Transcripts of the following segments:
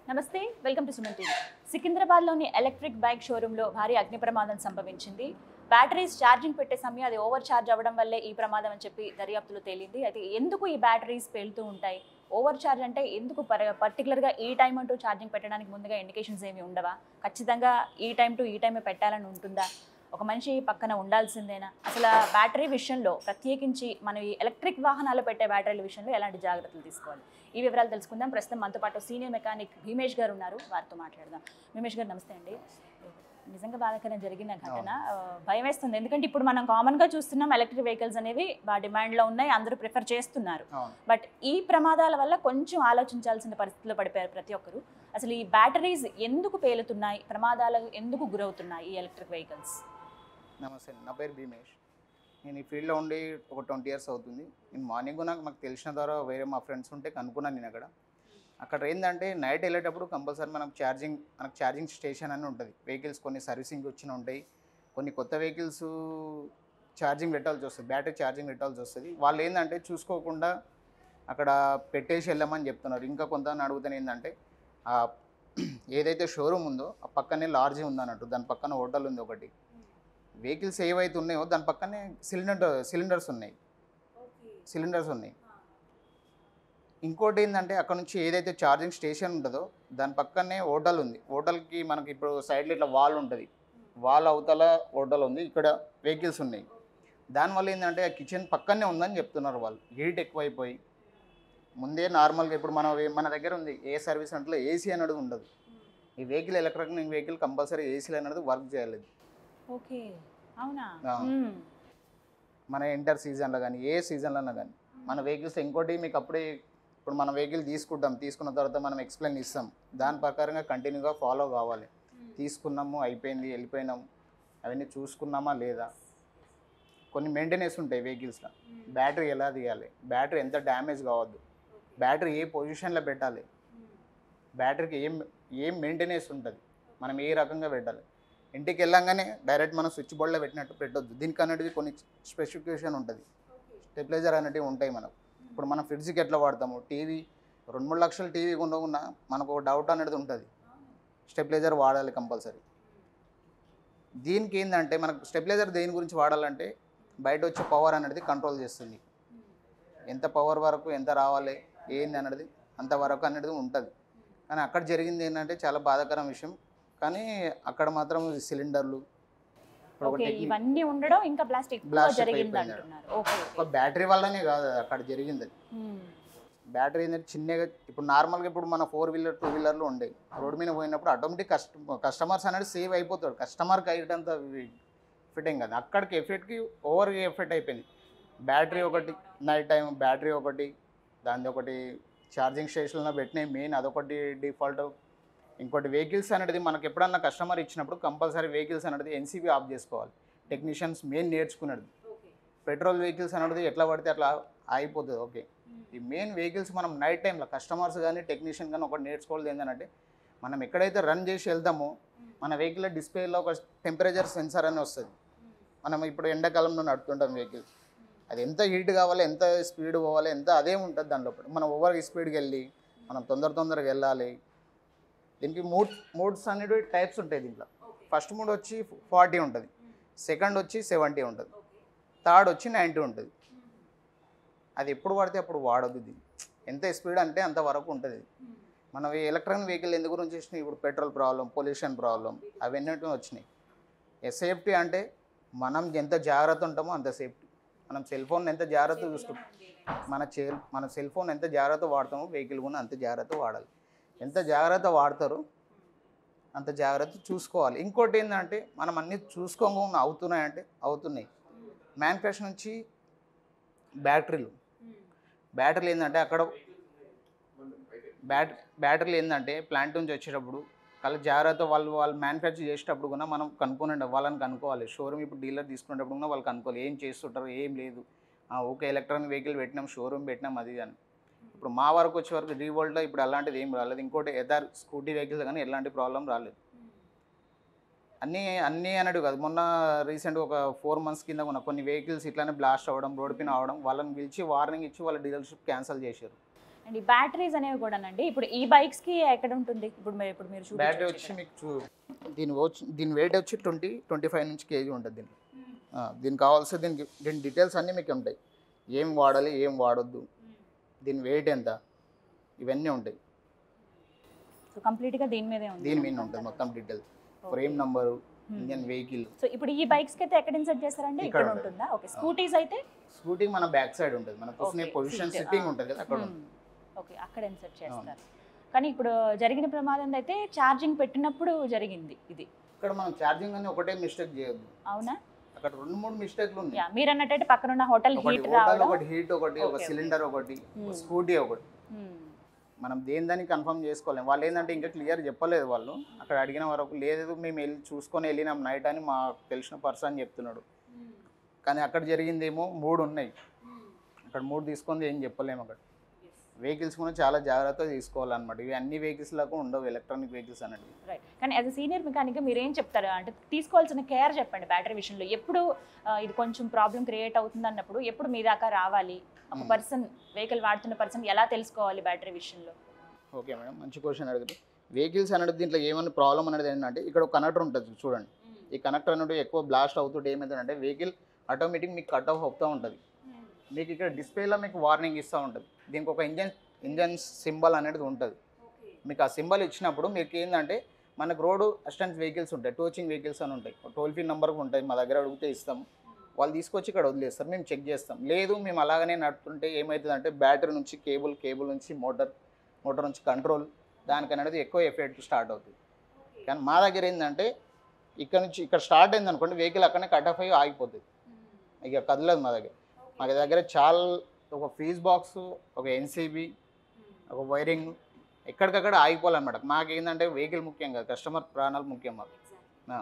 నమస్తే welcome to Suman TV సికింద్రాబాద్లోని electric bike షోరూంలో భారీ అగ్ని ప్రమాదం సంభవించింది బ్యాటరీస్ ఛార్జింగ్ పెట్టే సమయం అది ఓవర్ ఛార్జ్ అవ్వడం వల్లే ఈ ప్రమాదం అని చెప్పి దర్యాప్తులో తేలింది అయితే ఎందుకు ఈ బ్యాటరీస్ పేలుతూ ఉంటాయి ఓవర్ ఛార్జ్ అంటే ఎందుకు పర్ పర్టికులర్గా ఈ టైం అంటూ ఛార్జింగ్ పెట్టడానికి ముందుగా ఇండికేషన్స్ ఏమి ఉండవా ఖచ్చితంగా ఈ టైం టు ఈ టైమే పెట్టాలని ఉంటుందా ఒక మనిషి పక్కన ఉండాల్సిందేనా అసలు ఆ బ్యాటరీ విషయంలో ప్రత్యేకించి మనం ఈ ఎలక్ట్రిక్ వాహనాలు పెట్టే బ్యాటరీల విషయంలో ఎలాంటి జాగ్రత్తలు తీసుకోవాలి ఈ వివరాలు తెలుసుకుందాం ప్రస్తుతం మనతో పాటు సీనియర్ మెకానిక్ భీమేష్ గారు ఉన్నారు వారితో మాట్లాడదాం భీమేష్ గారు నమస్తే అండి నిజంగా బాధాకరం జరిగిన ఘటన ఆ, భయం వేస్తుంది ఎందుకంటే ఇప్పుడు మనం కామన్గా చూస్తున్నాం ఎలక్ట్రిక్ వెహికల్స్ అనేవి బాగా డిమాండ్లో ఉన్నాయి అందరూ ప్రిఫర్ చేస్తున్నారు అవును బట్ ఈ ప్రమాదాల వల్ల కొంచెం ఆలోచించాల్సిన పరిస్థితిలో పడిపోయారు ప్రతి ఒక్కరు అసలు ఈ బ్యాటరీస్ ఎందుకు పేలుతున్నాయి ప్రమాదాలకు ఎందుకు గురవుతున్నాయి ఈ ఎలక్ట్రిక్ వెహికల్స్ నమస్తే నా పేరు భీమేష్ నేను ఈ ఫీల్డ్లో ఉండి ఒక ట్వంటీ ఇయర్స్ అవుతుంది నేను మార్నింగ్ నాకు మాకు తెలిసిన ద్వారా వేరే మా ఫ్రెండ్స్ ఉంటే కనుక్కున్నాను నేను అక్కడ అక్కడ ఏంటంటే నైట్ వెళ్ళేటప్పుడు కంపల్సరీ మనకు ఛార్జింగ్ మనకు ఛార్జింగ్ స్టేషన్ అని ఉంటుంది వెహికల్స్ కొన్ని సర్వీసింగ్ వచ్చిన ఉంటాయి కొన్ని కొత్త వెహికల్స్ ఛార్జింగ్ పెట్టాల్సి వస్తుంది బ్యాటరీ ఛార్జింగ్ పెట్టాల్సి వస్తుంది వాళ్ళు ఏంటంటే చూసుకోకుండా అక్కడ పెట్టేసి వెళ్ళమని చెప్తున్నారు ఇంకా కొంత అడుగుతాను ఏంటంటే ఆ ఏదైతే షోరూమ్ ఉందో ఆ పక్కనే లాడ్జీ ఉందన్నట్టు దాని పక్కన హోటల్ ఉంది ఒకటి వెహికల్స్ ఏవైతే ఉన్నాయో దాని పక్కనే సిలిండర్ సిలిండర్స్ ఉన్నాయి సిలిండర్స్ ఉన్నాయి ఇంకోటి ఏంటంటే అక్కడ నుంచి ఏదైతే ఛార్జింగ్ స్టేషన్ ఉంటుందో దాని పక్కనే హోటల్ ఉంది హోటల్కి మనకి ఇప్పుడు సైడ్లో ఇట్లా వాల్ ఉంటుంది వాల్ అవతల హోటల్ ఉంది ఇక్కడ వెహికల్స్ ఉన్నాయి దానివల్ల ఏంటంటే ఆ కిచెన్ పక్కనే ఉందని చెప్తున్నారు వాళ్ళు హీట్ ఎక్కువైపోయి ముందే నార్మల్గా ఇప్పుడు మన మన దగ్గర ఉంది ఏ సర్వీస్ అంటే ఏసీ అనేది ఉండదు ఈ vehicle electronic vehicle compulsory AC అనేది వర్క్ చేయాలి ఓకే అవునా ఆ. మ్మ్. మన ఎంటర్ సీజన్లో కానీ ఏ సీజన్లో కానీ మన వెహికల్స్ ఇంకోటి మీకు అప్పుడే ఇప్పుడు మన వెహికల్ తీసుకుంటాం తీసుకున్న తర్వాత మనం ఎక్స్ప్లెయిన్ ఇస్తాం దాని ప్రకారంగా కంటిన్యూగా ఫాలో కావాలి తీసుకున్నాము అయిపోయింది వెళ్ళిపోయినాం అవన్నీ చూసుకున్నామా లేదా కొన్ని మెయింటెనెన్స్ ఉంటాయి వెహికల్స్లో బ్యాటరీ ఎలా తీయాలి బ్యాటరీ ఎంత డ్యామేజ్ కావద్దు బ్యాటరీ ఏ పొజిషన్లో పెట్టాలి బ్యాటరీకి ఏం ఏం మెయింటెనెన్స్ ఉంటుంది మనం ఏ రకంగా పెట్టాలి ఇంటికి వెళ్ళంగానే డైరెక్ట్ మనం స్విచ్ బోర్డ్లో పెట్టినట్టు పెట్టొద్దు దీనికి అనేది కొన్ని స్పెసిఫికేషన్ ఉంటుంది స్టెబిలైజర్ అనేటివి ఉంటాయి మనకు ఇప్పుడు మనం ఫ్రిడ్జ్కి ఎట్లా వాడతాము టీవీ రెండు మూడు లక్షల టీవీ కొనుక్కున్నా మనకు ఒక డౌట్ అనేది ఉంటుంది స్టెబిలైజర్ వాడాలి కంపల్సరీ దీనికి ఏంటంటే మనకు స్టెబిలైజర్ దేని గురించి వాడాలంటే బయట వచ్చే పవర్ అనేది కంట్రోల్ చేస్తుంది ఎంత పవర్ వరకు ఎంత రావాలి ఏంది అనేది అంతవరకు అనేది ఉంటుంది కానీ అక్కడ జరిగింది ఏంటంటే చాలా బాధాకరం విషయం కానీ అక్కడ మాత్రం సిలిండర్లు ఇప్పుడు ఒక ఓకే టెక్నిక్ ఇవన్నీ ఉండడం ఇంకా బ్లాస్ట్ ఎక్కువ Blast జరిగింది అయిపోయింది. అంటున్నారు ఓకే ఒక బ్యాటరీ వల్లనే కాదు అది అక్కడ జరిగింది అది మ్మ్. బ్యాటరీ అనేది చిన్నగా ఇప్పుడు నార్మల్గా ఇప్పుడు మన ఫోర్ వీలర్ టూ వీలర్లు ఉండే రోడ్ మీద పోయినప్పుడు ఆటోమేటిక్ కస్ట కస్టమర్స్ అనేది సేవ్ అయిపోతాడు కస్టమర్కి అయ్యేటంత ఫిట్టింగ్ కాదు అక్కడికి ఎఫెక్ట్కి ఓవర్ ఎఫెక్ట్ అయిపోయింది బ్యాటరీ ఒకటి నైట్ టైం బ్యాటరీ ఒకటి దాని ఒకటి ఛార్జింగ్ స్టేషన్లో పెట్టినాయి మెయిన్ అదొకటి డిఫాల్ట్ ఇంకోటి వెహికల్స్ అనేది మనకి ఎప్పుడన్నా కస్టమర్ ఇచ్చినప్పుడు కంపల్సరీ వెహికల్స్ అనేది ఎన్సీబీ ఆఫ్ చేసుకోవాలి టెక్నీషియన్స్ మెయిన్ నేర్చుకున్నది పెట్రోల్ వెహికల్స్ అనేది ఎట్లా పడితే అట్లా అయిపోతుంది ఓకే ఈ మెయిన్ వెహికల్స్ మనం నైట్ టైంలో కస్టమర్స్ కానీ టెక్నీషియన్ కానీ ఒకటి నేర్చుకోవాలి ఏంటంటే మనం ఎక్కడైతే రన్ చేసి వెళ్తామో మన వెహికల్ డిస్ప్లేలో ఒక టెంపరేచర్ సెన్సార్ అని వస్తుంది మనం ఇప్పుడు ఎండాకాలంలో నడుపుతుంటాం వెహికల్ అది ఎంత హీట్ కావాలి ఎంత స్పీడ్ పోవాలి ఎంత అదే ఉంటుంది దాని లోపల మనం ఓవర్ స్పీడ్కి వెళ్ళి మనం తొందర తొందరగా వెళ్ళాలి దీనికి మూడ్ మూడ్స్ అనేవి టైప్స్ ఉంటాయి దీంట్లో ఫస్ట్ మూడ్ వచ్చి ఫార్టీ ఉంటుంది సెకండ్ వచ్చి సెవెంటీ ఉంటుంది థర్డ్ వచ్చి నైంటీ ఉంటుంది అది ఎప్పుడు పడితే అప్పుడు వాడొద్దు ఇది ఎంత స్పీడ్ అంటే అంతవరకు ఉంటుంది మనం ఈ ఎలక్ట్రానిక్ వెహికల్ ఎందుకు గురించి వచ్చినాయి ఇప్పుడు పెట్రోల్ ప్రాబ్లం పొల్యూషన్ ప్రాబ్లం అవన్నీ వచ్చినాయి సేఫ్టీ అంటే మనం ఎంత జాగ్రత్త ఉంటామో అంత సేఫ్టీ మనం సెల్ ఫోన్ ఎంత జాగ్రత్త చూసుకుంటాం మన చే మన సెల్ ఫోన్ ఎంత జాగ్రత్త వాడతామో వెహికల్ కూడా అంత జాగ్రత్త వాడాలి ఎంత జాగ్రత్త వాడతారో అంత జాగ్రత్త చూసుకోవాలి ఇంకోటి ఏంటంటే మనం అన్నీ చూసుకోకుండా అవుతున్నాయంటే అవుతున్నాయి మ్యానుఫ్యాక్చర్ నుంచి బ్యాటరీలు బ్యాటరీలు ఏంటంటే అక్కడ బ్యాట బ్యాటరీలు ఏంటంటే ప్లాంట్ నుంచి వచ్చేటప్పుడు వాళ్ళ జాగ్రత్త వాళ్ళు వాళ్ళు మ్యానుఫ్యాక్చర్ చేసేటప్పుడు కూడా మనం కనుక్కొని వాళ్ళని కనుక్కోవాలి షోరూమ్ ఇప్పుడు డీలర్ తీసుకునేటప్పుడు కూడా వాళ్ళు కనుక్కోవాలి ఏం చేస్తుంటారు ఏం లేదు ఆ, ఓకే ఎలక్ట్రానిక్ వెహికల్ పెట్టినాం షోరూమ్ పెట్టినాం అది అని ఇప్పుడు మా వరకు వచ్చే వరకు రీవోల్ట్లో ఇప్పుడు అలాంటిది ఏం రాలేదు ఇంకోటి ఎదార్ స్కూటీ వెహికల్స్ కానీ ఎలాంటి ప్రాబ్లం రాలేదు అన్నీ అన్నీ అనేది కాదు మొన్న రీసెంట్గా ఒక ఫోర్ మంత్స్ కింద ఉన్న కొన్ని వెహికల్స్ ఇట్లానే బ్లాస్ట్ అవ్వడం రోడ్ పైన అవడం వాళ్ళని పిలిచి వార్నింగ్ ఇచ్చి వాళ్ళ డీలర్షిప్ క్యాన్సిల్ చేశారు అండ్ ఈ బ్యాటరీస్ అనేవి కూడానండి ఇప్పుడు ఈ బైక్స్ కి ఎక్కడ ఉంటుంది ఇప్పుడు మీరు ఇప్పుడు మీరు బ్యాటరీ చూపించవచ్చు వచ్చి మీకు చూ దీని వచ్చి దీని వెయిట్ వచ్చి ట్వంటీ ట్వంటీ ఫైవ్ నుంచి కేజీ ఉంటుంది దీనికి ఆ, దీనికి కావాల్సిన దీనికి దీని డీటెయిల్స్ అన్నీ మీకు ఉంటాయి ఏం వాడాలి ఏం వాడొద్దు దీని వెయిట్ ఎంత ఇవన్నీ ఉంటాయి సో కంప్లీట్ గా దీని మీదే ఉంది దీని మీద ఉంటుంది మొత్తం details frame number engine vehicle so ఇప్పుడు ఈ బైక్స్ కి అయితే ఎక్కడ ఇన్సర్ట్ చేస్తారండి ఇక్కడ ఇక్కడ ఉంటుంది. ఉంటుందా ఓకే స్కూటీస్ అయితే స్కూటీ మన బ్యాక్ సైడ్ ఉంటుంది మన కూర్చునే Okay, పొజిషన్ seat, సిట్టింగ్ ఆ. ఉంటుంది కదా అక్కడ ఉంటుంది ఓకే అక్కడ ఇన్సర్ట్ చేస్తారు కానీ ఇప్పుడు జరిగిన ప్రమాదం అయితే ఛార్జింగ్ పెట్టినప్పుడు జరిగింది ఇది ఇక్కడ మనం ఛార్జింగ్ అని ఒకటే మిస్టేక్ చేయొద్దు అవునా అక్కడ రెండు మూడు మిస్టేక్లు ఉన్నాయి యా మీరు అన్నట్టు పక్కన ఉన్న హోటల్ ఒకటి హీట్ హోటల్ రావడం ఒకటి హీట్ ఒకటి ఒక Okay, సిలిండర్ ఒకటి Hmm. స్కూటీ ఒకటి Hmm. మనం దేని దాన్ని కన్ఫర్మ్ చేసుకోలేం వాళ్ళు ఏంటంటే ఇంకా క్లియర్ చెప్పలేదు వాళ్ళు అక్కడ అడిగిన వరకు లేదు మేము వెళ్ళి చూసుకొని వెళ్ళినాం నైట్ అని మాకు తెలిసిన పర్సన్ చెప్తున్నాడు కానీ అక్కడ జరిగిందేమో మూడు ఉన్నాయి అక్కడ మూడు తీసుకొని ఏం చెప్పలేము అక్కడ వెహికల్స్ కూడా చాలా జాగ్రత్తగా తీసుకోవాలన్నమాట ఇవి అన్ని వెహికల్స్లకు ఉండవు ఎలక్ట్రానిక్ వెహికల్స్ అనేది రైట్ కానీ యాజ్ అ సీనియర్ మెకానిక్ మీరు ఏం చెప్తారు అంటే తీసుకోవాల్సిన కేర్ చెప్పండి బ్యాటరీ విషయంలో ఎప్పుడు ఆ, ఇది కొంచెం ప్రాబ్లం క్రియేట్ అవుతుంది అన్నప్పుడు ఎప్పుడు మీ దాకా రావాలి ఒక Hmm. పర్సన్ వెహికల్ వాడుతున్న పర్సన్ ఎలా తెలుసుకోవాలి బ్యాటరీ విషయంలో ఓకే మేడం మంచి క్వశ్చన్ అడిగారు వెహికల్స్ అనేది దీంట్లో ఏమైనా ప్రాబ్లం అనేది ఏంటంటే ఇక్కడ ఒక కనెక్టర్ ఉంటుంది చూడండి ఈ కనెక్టర్ అనేది ఎక్కువ బ్లాస్ట్ అవుతుంటే ఏమవుతుందంటే వెహికల్ ఆటోమేటిక్ మీకు కట్ ఆఫ్ అవుతూ ఉంటుంది మీకు ఇక్కడ డిస్ప్లేలో మీకు వార్నింగ్ ఇస్తూ ఉంటుంది దీనికి ఒక ఇంజన్ ఇంజన్ సింబల్ అనేది ఉంటుంది మీకు ఆ సింబల్ ఇచ్చినప్పుడు మీకు ఏంటంటే మనకు రోడ్డు అసిస్టెంట్ వెహికల్స్ ఉంటాయి టోచింగ్ వెహికల్స్ అని ఉంటాయి టోల్ ఫ్రీ నెంబర్ ఉంటాయి మా దగ్గర అడిగితే ఇస్తాం వాళ్ళు తీసుకొచ్చి ఇక్కడ వదిలేస్తారు మేము చెక్ చేస్తాం లేదు మేము అలాగనే నడుపుతుంటే ఏమవుతుందంటే బ్యాటరీ నుంచి కేబుల్ కేబుల్ నుంచి మోటార్ మోటార్ నుంచి కంట్రోల్ దానికి అనేది ఎక్కువ ఎఫెక్ట్ స్టార్ట్ అవుతుంది కానీ మా దగ్గర ఏంటంటే ఇక్కడ నుంచి ఇక్కడ స్టార్ట్ అయింది అనుకోండి వెహికల్ అక్కడనే కట్ ఆఫ్ అయ్యి ఆగిపోతుంది ఇక కదలదు మా దగ్గర మా దగ్గర చాలా ఒక ఫీజ్ బాక్స్ ఒక ఎన్సీబీ ఒక వైరింగ్ ఎక్కడికక్కడ ఆగిపోవాలన్నమాట మాకు ఏంటంటే వెహికల్ ముఖ్యం కాదు కస్టమర్ ప్రాణాలు ముఖ్యం మాకు ఆ.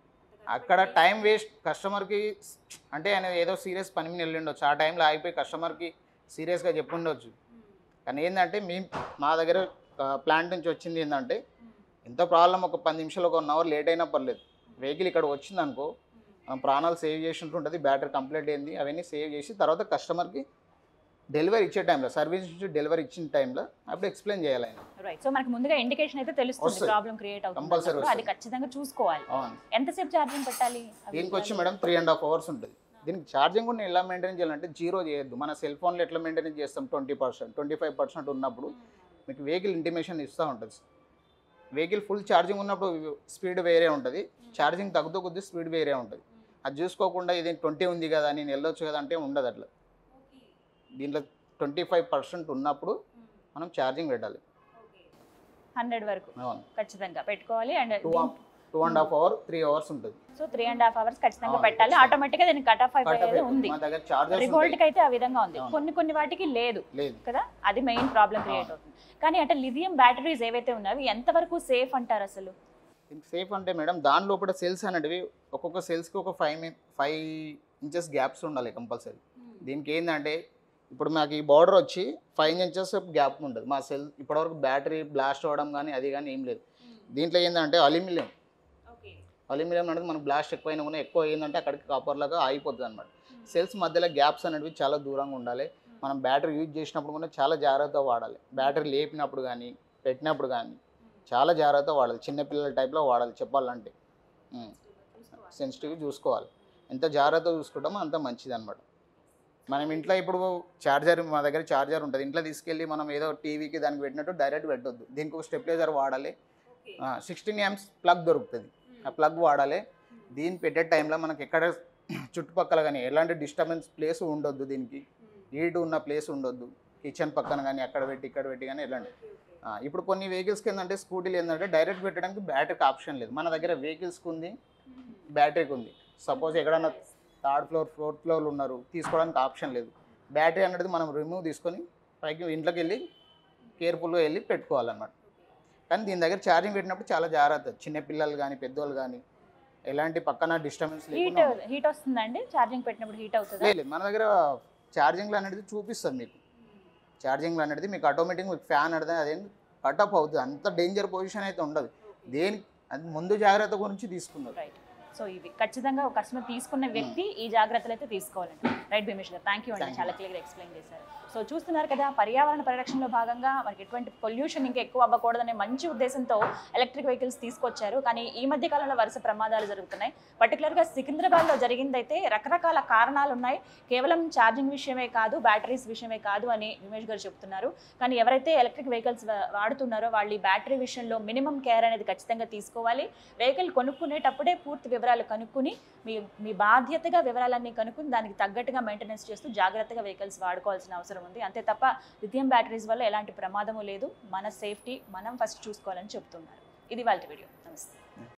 అక్కడ టైం వేస్ట్ కస్టమర్కి అంటే ఆయన ఏదో సీరియస్ పని మీద వెళ్ళిండొచ్చు ఆ టైంలో ఆగిపోయి కస్టమర్కి సీరియస్గా చెప్పుండొచ్చు కానీ ఏంటంటే మేము మా దగ్గర ప్లాంట్ నుంచి వచ్చింది ఏంటంటే ఎంత ప్రాబ్లం ఒక పది నిమిషాలు ఒక వన్ అవర్ లేట్ అయినా పర్లేదు వెహికల్ ఇక్కడ వచ్చింది అనుకో మనం ప్రాణాలు సేవ్ చేసినట్టు ఉంటుంది బ్యాటరీ కంప్లీట్ అయింది అవన్నీ సేవ్ చేసి తర్వాత కస్టమర్కి డెలివరీ ఇచ్చే టైంలో సర్వీస్ నుంచి డెలివరీ ఇచ్చిన టైంలో అప్పుడు ఎక్స్ప్లెయిన్ చేయాలి ఆయన రైట్ సో మనకి ముందుగా ఇండికేషన్ అయితే తెలుస్తుంది వస్తుంది. ప్రాబ్లం క్రియేట్ అవుతుంది Compulsory అన్నప్పుడు అది వస్తుంది. ఖచ్చితంగా చూసుకోవాలి అవును ఎంతసేపు ఛార్జింగ్ పెట్టాలి అవి దీనికి వచ్చి madam three and half hours ఉంటుంది దీనికి ఛార్జింగ్ కూడా ఎలా మెయింటైన్ చేయాలంటే జీరో చేయొద్దు మన సెల్ ఫోన్లో ఎట్లా మెయింటైన్ చేస్తాం twenty percent twenty five percent ఉన్నప్పుడు మీకు వెహికల్ ఇంటిమేషన్ ఇస్తూ ఉంటుంది వెహికల్ ఫుల్ ఛార్జింగ్ ఉన్నప్పుడు స్పీడ్ వేరే ఉంటుంది ఛార్జింగ్ తగ్గుతూ కొద్ది స్పీడ్ వేరే ఉంటుంది అది చూసుకోకుండా ఇది ట్వంటీ ఉంది కదా నేను వెళ్ళొచ్చు కదా అంటే ఉండదు అట్లా దీంట్లో ట్వంటీ ఫైవ్ పర్సెంట్ ఉన్నప్పుడు మనం ఛార్జింగ్ పెట్టాలి హండ్రెడ్ వరకు అవును ఖచ్చితంగా పెట్టుకోవాలి and two two and half hour three hours ఉంటుంది so three and half hours ఖచ్చితంగా అవును, పెట్టాలి ఖచ్చితంగా. ఆటోమేటిక్ గా దీనికి కట్ ఆఫ్ Cut off అయిపోయేది అయిపోతుంది. ఉంది మా దగ్గర చార్జర్స్ రివోల్ట్ కి అయితే ఆ విధంగా ఉంది అవును. కొన్ని కొన్ని వాటికి లేదు లేదు కదా అది మెయిన్ ప్రాబ్లం క్రియేట్ అవుతుంది కానీ అంటే లిథియం బ్యాటరీస్ ఏవైతే ఉన్నాయో ఎంత వరకు సేఫ్ అంటారు అసలు దీనికి సేఫ్ అంటే మేడం దాని లోపల సెల్స్ అనేటివి ఒక్కొక్క సెల్స్కి ఒక ఫైవ్ ఫైవ్ ఇంచెస్ గ్యాప్స్ ఉండాలి కంపల్సరీ దీనికి ఏంటంటే ఇప్పుడు మాకు ఈ బార్డర్ వచ్చి ఫైవ్ ఇంచెస్ గ్యాప్ ఉంటుంది మా సెల్ ఇప్పటివరకు బ్యాటరీ బ్లాస్ట్ అవ్వడం కానీ అది కానీ ఏం లేదు దీంట్లో ఏంటంటే అల్యూమినియం అల్యూమినియం అనేది మనకు బ్లాస్ట్ ఎక్కువైనా కూడా ఎక్కువ ఏంటంటే అక్కడికి కాపర్లాగా ఆగిపోతుంది అనమాట సెల్స్ మధ్యలో గ్యాప్స్ అనేవి చాలా దూరంగా ఉండాలి మనం బ్యాటరీ యూజ్ చేసినప్పుడు కూడా చాలా జాగ్రత్తగా వాడాలి బ్యాటరీ లేపినప్పుడు కానీ పెట్టినప్పుడు కానీ చాలా జాగ్రత్తగా వాడాలి చిన్నపిల్లల టైప్లో వాడాలి చెప్పాలంటే సెన్సిటివ్ చూసుకోవాలి ఎంత జాగ్రత్తగా చూసుకుంటామో అంత మంచిది అనమాట మనం ఇంట్లో ఇప్పుడు ఛార్జర్ మా దగ్గర ఛార్జర్ ఉంటుంది ఇంట్లో తీసుకెళ్ళి మనం ఏదో టీవీకి దానికి పెట్టినట్టు డైరెక్ట్ పెట్టొద్దు దీనికి ఒక స్టెప్లైజర్ వాడాలి సిక్స్టీన్ ఎంస్ ప్లగ్ దొరుకుతుంది ఆ ప్లగ్ వాడాలి దీన్ని పెట్టే టైంలో మనకి ఎక్కడ చుట్టుపక్కల కానీ ఎలాంటి డిస్టర్బెన్స్ ప్లేస్ ఉండొద్దు దీనికి హీట్ ఉన్న ప్లేస్ ఉండొద్దు కిచెన్ పక్కన కానీ అక్కడ పెట్టి ఇక్కడ పెట్టి కానీ ఎలాంటి ఆ, ఇప్పుడు కొన్ని వెహికల్స్కి ఏంటంటే స్కూటీలు ఏంటంటే డైరెక్ట్ పెట్టడానికి బ్యాటరీకి ఆప్షన్ లేదు మన దగ్గర వెహికల్స్కి ఉంది బ్యాటరీకి ఉంది సపోజ్ ఎక్కడన్నా థర్డ్ ఫ్లోర్ ఫోర్త్ ఫ్లోర్ ఉన్నారు తీసుకోవడానికి ఆప్షన్ లేదు బ్యాటరీ అనేది మనం రిమూవ్ తీసుకొని పైకి ఇంట్లోకి వెళ్ళి కేర్ఫుల్గా వెళ్ళి పెట్టుకోవాలన్నమాట కానీ దీని దగ్గర ఛార్జింగ్ పెట్టినప్పుడు చాలా జాగ్రత్త చిన్న పిల్లలు కానీ పెద్దోళ్ళు కానీ ఎలాంటి పక్కన డిస్టర్బెన్స్ హీట్ లేకుండా హీట్ వస్తుందండి ఛార్జింగ్ పెట్టినప్పుడు హీట్ అవుతుందా లేదు మన దగ్గర ఛార్జింగ్లో అనేది చూపిస్తుంది మీకు ఛార్జింగ్లో అనేది మీకు ఆటోమేటిక్ మీకు ఫ్యాన్ అనేది అదేం కటప్ అవుతుంది అంత డేంజర్ పొజిషన్ అయితే ఉండదు దేని అది ముందు జాగ్రత్త గురించి తీసుకున్నారు రైట్ సో ఇవి ఖచ్చితంగా ఒక కస్టమర్ తీసుకున్న వ్యక్తి ఈ జాగ్రత్తలు అయితే తీసుకోవాలండి రైట్ భీమేష్ గారు థ్యాంక్ యూ అండి Thank you. చాలా క్లియర్ ఎక్స్ప్లెయిన్ చేశారు సో చూస్తున్నారు కదా పర్యావరణ పరిరక్షణలో భాగంగా మనకి ఎటువంటి పొల్యూషన్ ఇంకా ఎక్కువ అవ్వకూడదనే మంచి ఉద్దేశంతో ఎలక్ట్రిక్ వెహికల్స్ తీసుకొచ్చారు కానీ ఈ మధ్య కాలంలో వరుస ప్రమాదాలు జరుగుతున్నాయి పర్టికులర్గా సికింద్రాబాద్లో జరిగిందైతే రకరకాల కారణాలు ఉన్నాయి కేవలం ఛార్జింగ్ విషయమే కాదు బ్యాటరీస్ విషయమే కాదు అని విమేష్ గారు చెప్తున్నారు కానీ ఎవరైతే ఎలక్ట్రిక్ వెహికల్స్ వాడుతున్నారో వాళ్ళు ఈ బ్యాటరీ విషయంలో మినిమం కేర్ అనేది ఖచ్చితంగా తీసుకోవాలి వెహికల్ కొనుక్కునేటప్పుడే పూర్తి వివరాలు కనుక్కుని మీ మీ బాధ్యతగా వివరాలన్నీ కనుక్కుని దానికి తగ్గట్టుగా మెయింటెనెన్స్ చేస్తూ జాగ్రత్తగా వెహికల్స్ వాడుకోవాల్సిన అవసరం ఉంది అంతే తప్ప లిథియం బ్యాటరీస్ వల్ల ఎలాంటి ప్రమాదము లేదు మన సేఫ్టీ మనం ఫస్ట్ చూసుకోవాలని చెప్తున్నారు ఇది వాళ్ళ వీడియో నమస్తే